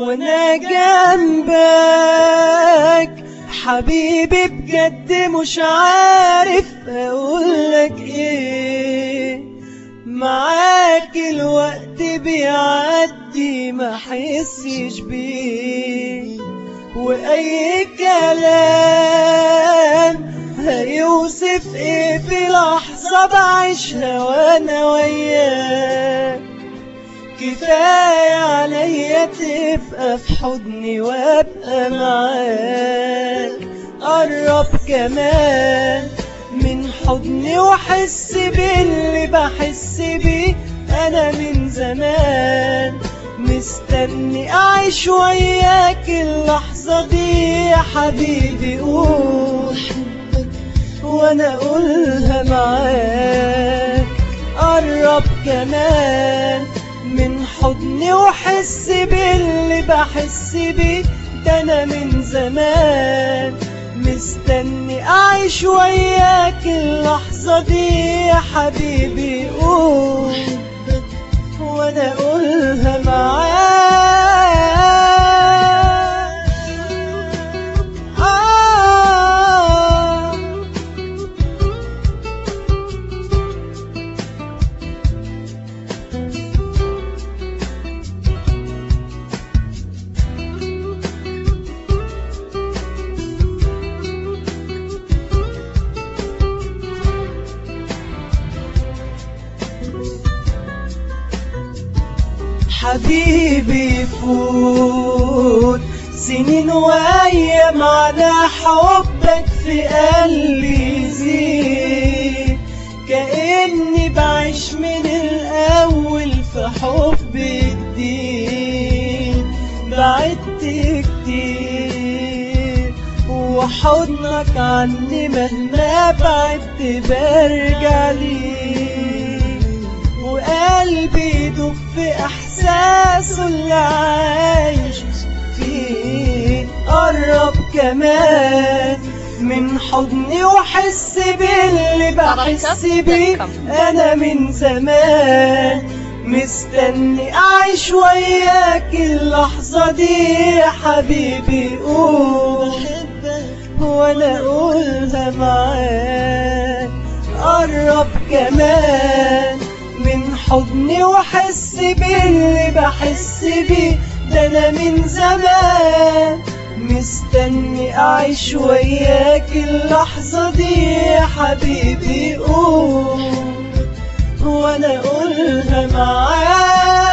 وانا جنبك حبيبي بجد مش عارف اقولك ايه معاك الوقت بيعدي ما حسش بيه واي كلام هيوصف ايه في لحظة بعيشها وانا وياك كفاية عليا تبقى في حضني وابقى معاك قرب كمان من حضني واحس باللي بحس بيه انا من زمان مستني اعيش وياك اللحظة دي يا حبيبي قول وانا اقولها معاك قرب كمان من حضني وحس باللي بحس بيه ده انا من زمان مستني اعيش وياك اللحظة دي يا حبيبي قول وانا اقولها معاك آه حبيبي فوت سنين وايام على حبك في قلبي يزيد كأني بعيش من الأول في حب جديد بعدت كتير وحضنك عني مهما بعدت برجع ليك وقلبي يدوب في احساسه اللي عايش فيه قرب كمان من حضني وحس باللي بحس بيه انا من زمان مستني اعيش وياك اللحظة دي يا حبيبي قول وانا اقولها معاك قرب كمان من حضني وحس باللي بحس بيه ده انا من زمان مستني اعيش وياك اللحظة دي يا حبيبي قول وانا اقولها معاك